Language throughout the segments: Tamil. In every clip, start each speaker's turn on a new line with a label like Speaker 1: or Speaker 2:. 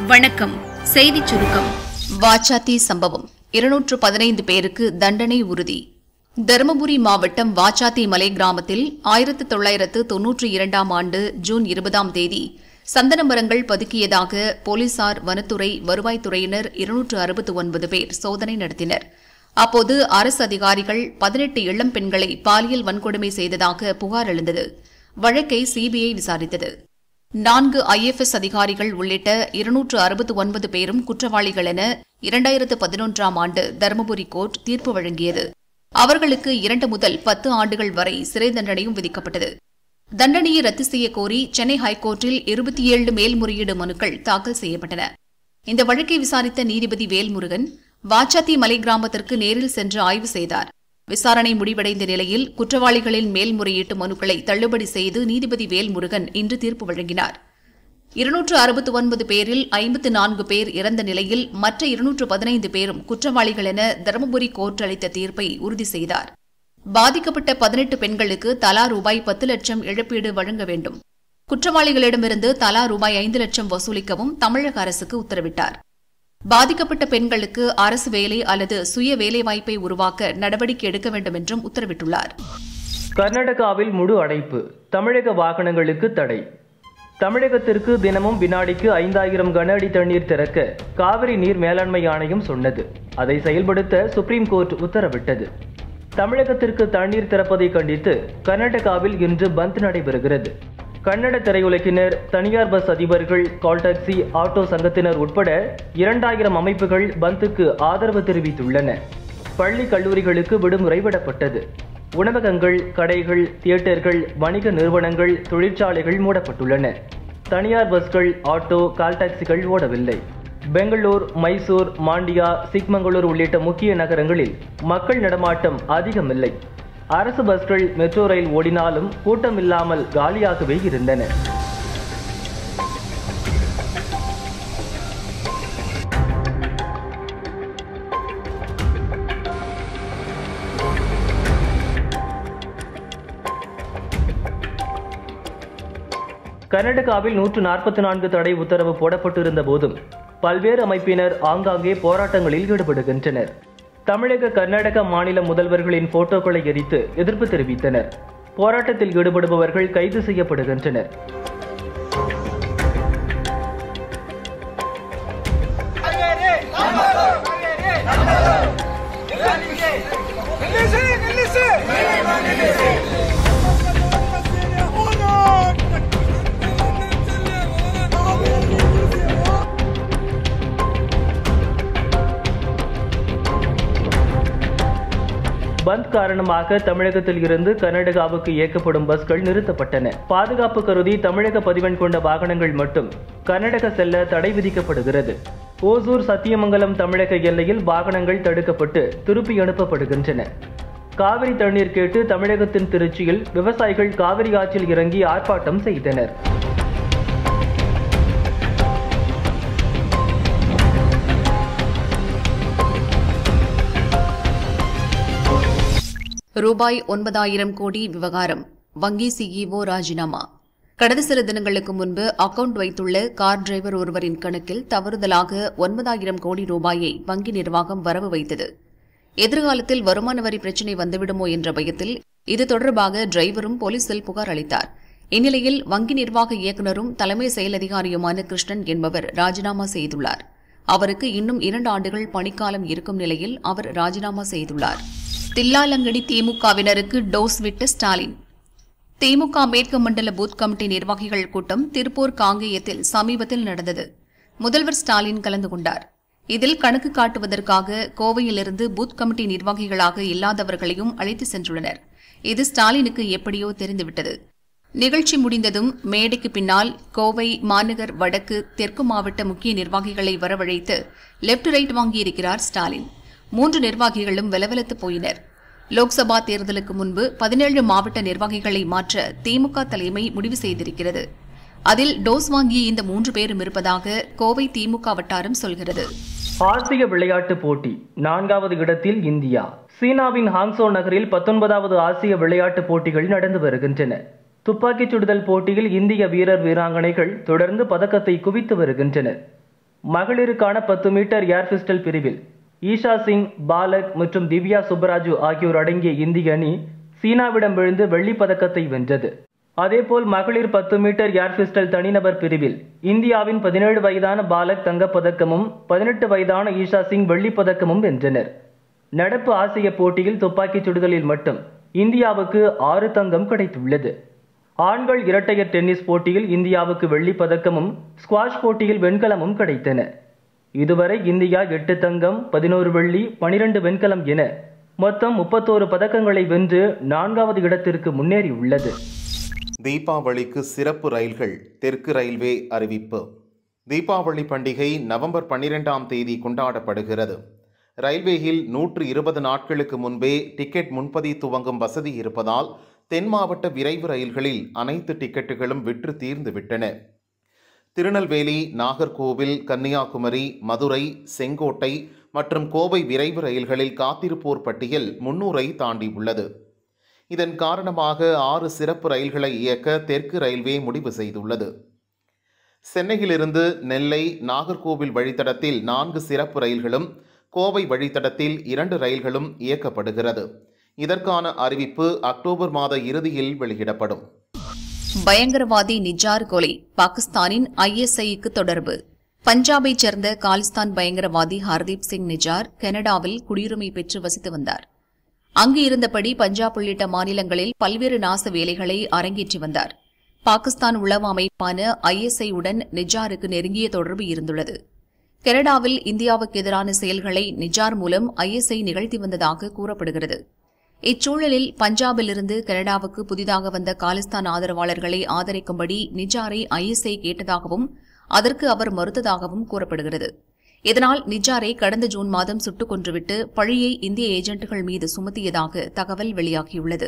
Speaker 1: வணக்கம் செய்திச் சுருக்கம்
Speaker 2: வாச்சாத்தி சம்பவம் இருநூற்று பதினைந்து பேருக்கு தண்டனை உறுதி தருமபுரி மாவட்டம் வாச்சாத்தி மலை கிராமத்தில் ஆயிரத்து தொள்ளாயிரத்து தொன்னூற்றி இரண்டாம் ஆண்டு ஜூன் இருபதாம் தேதி சந்தன மரங்கள் பதுக்கியதாக போலீசார் வனத்துறை வருவாய்த்துறையினர் இருநூற்று அறுபத்து ஒன்பது பேர் சோதனை நடத்தினர் அப்போது அரசு அதிகாரிகள் பதினெட்டு இளம் பெண்களை பாலியல் வன்கொடுமை செய்ததாக புகார் எழுந்தது வழக்கை சிபிஐ விசாரித்தது நான்கு ஐஎஃப்எஸ் அதிகாரிகள் உள்ளிட்ட இருநூற்று அறுபத்து ஒன்பது பேரும் குற்றவாளிகள் என இரண்டாயிரத்து பதினொன்றாம் ஆண்டு தருமபுரி கோர்ட் தீர்ப்பு வழங்கியது அவர்களுக்கு இரண்டு முதல் பத்து ஆண்டுகள் வரை சிறை தண்டனையும் விதிக்கப்பட்டது தண்டனையை ரத்து செய்யக் கோரி சென்னை ஹைகோர்ட்டில் இருபத்தி ஏழு மேல்முறையீடு மனுக்கள் தாக்கல் செய்யப்பட்டன இந்த வழக்கை விசாரித்த நீதிபதி வேல்முருகன் வாச்சாத்தி மலை கிராமத்திற்கு நேரில் சென்று ஆய்வு செய்தார் விசாரணை முடிவடைந்த நிலையில் குற்றவாளிகளின் மேல்முறையீட்டு மனுக்களை தள்ளுபடி செய்து நீதிபதி வேல்முருகன் இன்று தீர்ப்பு வழங்கினார் இருநூற்று அறுபத்து ஒன்பது பேரில் ஐம்பத்து நான்கு பேர் இறந்த நிலையில் மற்ற இருநூற்று பதினைந்து பேரும் குற்றவாளிகள் என தருமபுரி கோர்ட் அளித்த தீர்ப்பை உறுதி செய்தார் பாதிக்கப்பட்ட பதினெட்டு பெண்களுக்கு தலா ரூபாய் பத்து லட்சம் இழப்பீடு வழங்க வேண்டும் குற்றவாளிகளிடமிருந்து தலா ரூபாய் ஐந்து லட்சம் வசூலிக்கவும் தமிழக அரசுக்கு உத்தரவிட்டார் பாதிக்கப்பட்ட பெண்களுக்கு அரசு வேலை அல்லது சுய வேலைவாய்ப்பை உருவாக்க நடவடிக்கை எடுக்க வேண்டும் என்றும் உத்தரவிட்டுள்ளார்
Speaker 3: கர்நாடகாவில் முழு அடைப்பு தமிழக வாகனங்களுக்கு தடை தமிழகத்திற்கு தினமும் வினாடிக்கு ஐந்தாயிரம் கன அடி தண்ணீர் திறக்க காவிரி நீர் மேலாண்மை ஆணையம் சொன்னது அதை செயல்படுத்த சுப்ரீம் கோர்ட் உத்தரவிட்டது தமிழகத்திற்கு தண்ணீர் திறப்பதை கண்டித்து கர்நாடகாவில் இன்று பந்த் நடைபெறுகிறது கன்னட திரையுலகினர் தனியார் பஸ் அதிபர்கள் கால் டாக்ஸி ஆட்டோ சங்கத்தினர் உட்பட இரண்டாயிரம் அமைப்புகள் பந்துக்கு ஆதரவு தெரிவித்துள்ளன பள்ளி கல்லூரிகளுக்கு விடுமுறை விடப்பட்டது உணவகங்கள் கடைகள் தியேட்டர்கள் வணிக நிறுவனங்கள் தொழிற்சாலைகள் மூடப்பட்டுள்ளன தனியார் பஸ்கள் ஆட்டோ கால் டாக்ஸிகள் ஓடவில்லை பெங்களூர் மைசூர் மாண்டியா சிக்மங்களூர் உள்ளிட்ட முக்கிய நகரங்களில் மக்கள் நடமாட்டம் அதிகமில்லை அரசு பஸ்கள் மெட்ரோ ரயில் ஓடினாலும் கூட்டம் இல்லாமல் காலியாகவே இருந்தன கர்நாடகாவில் நூற்று நாற்பத்தி நான்கு தடை உத்தரவு போடப்பட்டிருந்த போதும் பல்வேறு அமைப்பினர் ஆங்காங்கே போராட்டங்களில் ஈடுபடுகின்றனர் தமிழக கர்நாடக மாநில முதல்வர்களின் போட்டோக்களை எரித்து எதிர்ப்பு தெரிவித்தனர் போராட்டத்தில் ஈடுபடுபவர்கள் கைது செய்யப்படுகின்றனர்
Speaker 4: ನಿಲ್ಲಿಸಿ ನಿಲ್ಲಿಸಿ
Speaker 3: பந்த் காரணமாக தமிழகத்தில் இருந்து கர்நாடகாவுக்கு இயக்கப்படும் பஸ்கள் நிறுத்தப்பட்டன பாதுகாப்பு கருதி தமிழக பதிவெண் கொண்ட வாகனங்கள் மட்டும் கர்நாடக செல்ல தடை விதிக்கப்படுகிறது ஓசூர் சத்தியமங்கலம் தமிழக எல்லையில் வாகனங்கள் தடுக்கப்பட்டு திருப்பி அனுப்பப்படுகின்றன காவிரி தண்ணீர் கேட்டு தமிழகத்தின் திருச்சியில் விவசாயிகள் காவிரி ஆற்றில் இறங்கி ஆர்ப்பாட்டம் செய்தனர்
Speaker 2: ரூபாய் ஒன்பதாயிரம் கோடி விவகாரம் வங்கி சிஇஓ ராஜினாமா கடந்த சில தினங்களுக்கு முன்பு அக்கவுண்ட் வைத்துள்ள கார் டிரைவர் ஒருவரின் கணக்கில் தவறுதலாக ஒன்பதாயிரம் கோடி ரூபாயை வங்கி நிர்வாகம் வரவு வைத்தது எதிர்காலத்தில் வருமான வரி பிரச்சினை வந்துவிடுமோ என்ற பயத்தில் இது தொடர்பாக டிரைவரும் போலீசில் புகார் அளித்தார் இந்நிலையில் வங்கி நிர்வாக இயக்குநரும் தலைமை செயல் அதிகாரியுமான கிருஷ்ணன் என்பவர் ராஜினாமா செய்துள்ளார் அவருக்கு இன்னும் இரண்டு ஆண்டுகள் பணிக்காலம் இருக்கும் நிலையில் அவர் ராஜினாமா செய்துள்ளார் தில்லாலங்கடி திமுகவினருக்கு டோஸ் விட்ட ஸ்டாலின் திமுக மேற்கு மண்டல பூத் கமிட்டி நிர்வாகிகள் கூட்டம் திருப்பூர் காங்கேயத்தில் சமீபத்தில் நடந்தது முதல்வர் ஸ்டாலின் கலந்து கொண்டார் இதில் கணக்கு காட்டுவதற்காக கோவையிலிருந்து பூத் கமிட்டி நிர்வாகிகளாக இல்லாதவர்களையும் அழைத்து சென்றுள்ளனர் இது ஸ்டாலினுக்கு எப்படியோ தெரிந்துவிட்டது நிகழ்ச்சி முடிந்ததும் மேடைக்கு பின்னால் கோவை மாநகர் வடக்கு தெற்கு மாவட்ட முக்கிய நிர்வாகிகளை வரவழைத்து லெப்ட் ரைட் வாங்கியிருக்கிறார் ஸ்டாலின் மூன்று நிர்வாகிகளும் வெலவெலத்து போயினர் லோக்சபா தேர்தலுக்கு முன்பு பதினேழு மாவட்ட நிர்வாகிகளை மாற்ற திமுக தலைமை முடிவு செய்திருக்கிறது அதில் டோஸ் வாங்கிய இந்த மூன்று பேரும் இருப்பதாக கோவை திமுக வட்டாரம் சொல்கிறது
Speaker 3: ஆசிய விளையாட்டுப் போட்டி நான்காவது இடத்தில் இந்தியா சீனாவின் ஹாங்சோ நகரில் பத்தொன்பதாவது ஆசிய விளையாட்டுப் போட்டிகள் நடந்து வருகின்றன துப்பாக்கிச் சுடுதல் போட்டியில் இந்திய வீரர் வீராங்கனைகள் தொடர்ந்து பதக்கத்தை குவித்து வருகின்றனர் மகளிருக்கான பத்து மீட்டர் ஏர் பிஸ்டல் பிரிவில் ஈஷா சிங் பாலக் மற்றும் திவ்யா சுப்பராஜு ஆகியோர் அடங்கிய இந்திய அணி சீனாவிடம் விழுந்து வெள்ளிப் பதக்கத்தை வென்றது அதேபோல் மகளிர் பத்து மீட்டர் ஏர் பிஸ்டல் தனிநபர் பிரிவில் இந்தியாவின் பதினேழு வயதான பாலக் தங்கப்பதக்கமும் பதினெட்டு வயதான ஈஷா சிங் வெள்ளிப் பதக்கமும் வென்றனர் நடப்பு ஆசிய போட்டியில் துப்பாக்கிச் சுடுதலில் மட்டும் இந்தியாவுக்கு ஆறு தங்கம் கிடைத்துள்ளது ஆண்கள் இரட்டையர் டென்னிஸ் போட்டியில் இந்தியாவுக்கு வெள்ளிப் பதக்கமும் ஸ்குவாஷ் போட்டியில் வெண்கலமும் கிடைத்தன இதுவரை இந்தியா எட்டு தங்கம் பதினோரு வெள்ளி பனிரெண்டு வெண்கலம் என மொத்தம் முப்பத்தோரு பதக்கங்களை வென்று நான்காவது இடத்திற்கு முன்னேறியுள்ளது
Speaker 5: தீபாவளிக்கு சிறப்பு ரயில்கள் தெற்கு ரயில்வே அறிவிப்பு தீபாவளி பண்டிகை நவம்பர் பன்னிரெண்டாம் தேதி கொண்டாடப்படுகிறது ரயில்வேயில் நூற்று இருபது நாட்களுக்கு முன்பே டிக்கெட் முன்பதிவு துவங்கும் வசதி இருப்பதால் தென் மாவட்ட விரைவு ரயில்களில் அனைத்து டிக்கெட்டுகளும் விற்று தீர்ந்து விட்டன திருநெல்வேலி நாகர்கோவில் கன்னியாகுமரி மதுரை செங்கோட்டை மற்றும் கோவை விரைவு ரயில்களில் காத்திருப்போர் பட்டியல் முன்னூரை தாண்டி உள்ளது இதன் காரணமாக ஆறு சிறப்பு ரயில்களை இயக்க தெற்கு ரயில்வே முடிவு செய்துள்ளது சென்னையிலிருந்து நெல்லை நாகர்கோவில் வழித்தடத்தில் நான்கு சிறப்பு ரயில்களும் கோவை வழித்தடத்தில் இரண்டு ரயில்களும் இயக்கப்படுகிறது இதற்கான அறிவிப்பு அக்டோபர் மாத இறுதியில் வெளியிடப்படும்
Speaker 2: பயங்கரவாதி நிஜார் கொலை பாகிஸ்தானின் ஐஎஸ்ஐக்கு தொடர்பு பஞ்சாபைச் சேர்ந்த காலிஸ்தான் பயங்கரவாதி ஹர்தீப் சிங் நிஜார் கனடாவில் குடியுரிமை பெற்று வசித்து வந்தார் அங்கு இருந்தபடி பஞ்சாப் உள்ளிட்ட மாநிலங்களில் பல்வேறு நாச வேலைகளை அரங்கேற்றி வந்தார் பாகிஸ்தான் உளவு அமைப்பான ஐஎஸ்ஐ உடன் நிஜாருக்கு நெருங்கிய தொடர்பு இருந்துள்ளது கனடாவில் இந்தியாவுக்கு எதிரான செயல்களை நிஜார் மூலம் ஐஎஸ்ஐ நிகழ்த்தி வந்ததாக கூறப்படுகிறது இச்சூழலில் பஞ்சாபிலிருந்து கனடாவுக்கு புதிதாக வந்த காலிஸ்தான் ஆதரவாளர்களை ஆதரிக்கும்படி நிஜாரை ஐஎஸ்ஐ கேட்டதாகவும் அதற்கு அவர் மறுத்ததாகவும் கூறப்படுகிறது இதனால் நிஜாரை கடந்த ஜூன் மாதம் சுட்டுக் கொன்றுவிட்டு பழியை இந்திய ஏஜென்ட்டுகள் மீது சுமத்தியதாக தகவல் வெளியாகியுள்ளது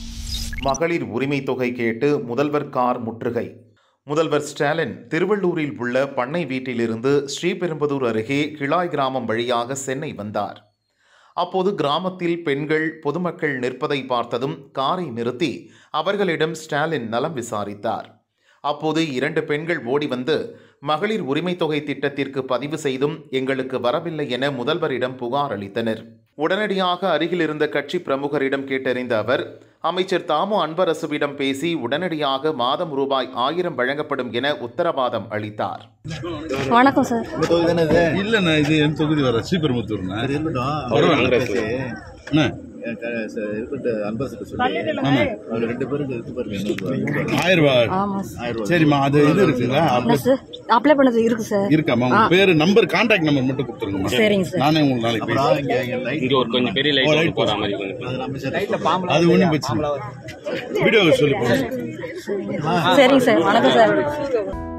Speaker 5: மகளிர் உரிமை தொகை கேட்டு முதல்வர் கார் முற்றுகை முதல்வர் ஸ்டாலின் திருவள்ளூரில் உள்ள பண்ணை வீட்டிலிருந்து ஸ்ரீபெரும்புதூர் அருகே கிளாய் கிராமம் வழியாக சென்னை வந்தார் அப்போது கிராமத்தில் பெண்கள் பொதுமக்கள் நிற்பதை பார்த்ததும் காரை நிறுத்தி அவர்களிடம் ஸ்டாலின் நலம் விசாரித்தார் அப்போது இரண்டு பெண்கள் ஓடி வந்து மகளிர் உரிமைத் தொகை திட்டத்திற்கு பதிவு செய்தும் எங்களுக்கு வரவில்லை என முதல்வரிடம் புகார் அளித்தனர் உடனடியாக அருகில் இருந்த கட்சி பிரமுகரிடம் கேட்டறிந்த அவர் அமைச்சர் தாமு அன்பரசுவிடம் பேசி உடனடியாக மாதம் ரூபாய் ஆயிரம் வழங்கப்படும் என உத்தரவாதம் அளித்தார்
Speaker 6: வணக்கம் சார்
Speaker 7: இல்லண்ணா இது என் தொகுதி வர ஸ்ரீபெரும்புத்தூர்ண்ணா வருவாங்க அண்ணா
Speaker 6: ஆமா
Speaker 7: ஆயிரம் ரூபாய்
Speaker 6: சார்
Speaker 7: சரிம்மா அது இது இருக்குங்களா
Speaker 6: என்ன
Speaker 7: அப்படி
Speaker 6: சார் அப்ளை பண்ணது இருக்கு சார்
Speaker 7: இருக்காம்மா உங்க பேரு நம்பர் கான்டாக்ட் நம்பர் மட்டும் கொடுத்துருங்கம்மா
Speaker 6: சரிங்க சார்.
Speaker 7: நானே உங்களுக்கு நாளைக்கு பேசுறேன்
Speaker 8: இங்க ஒரு கொஞ்சம் பெரிய
Speaker 7: ஓ,
Speaker 8: லைட்
Speaker 7: light
Speaker 8: போற மாதிரி கொஞ்சம்
Speaker 7: அது ஒன்றும் பிரச்சனை இல்லை. வீடியோ சொல்லி போடுங்க
Speaker 6: சரிங்க சார் வணக்கம் சார்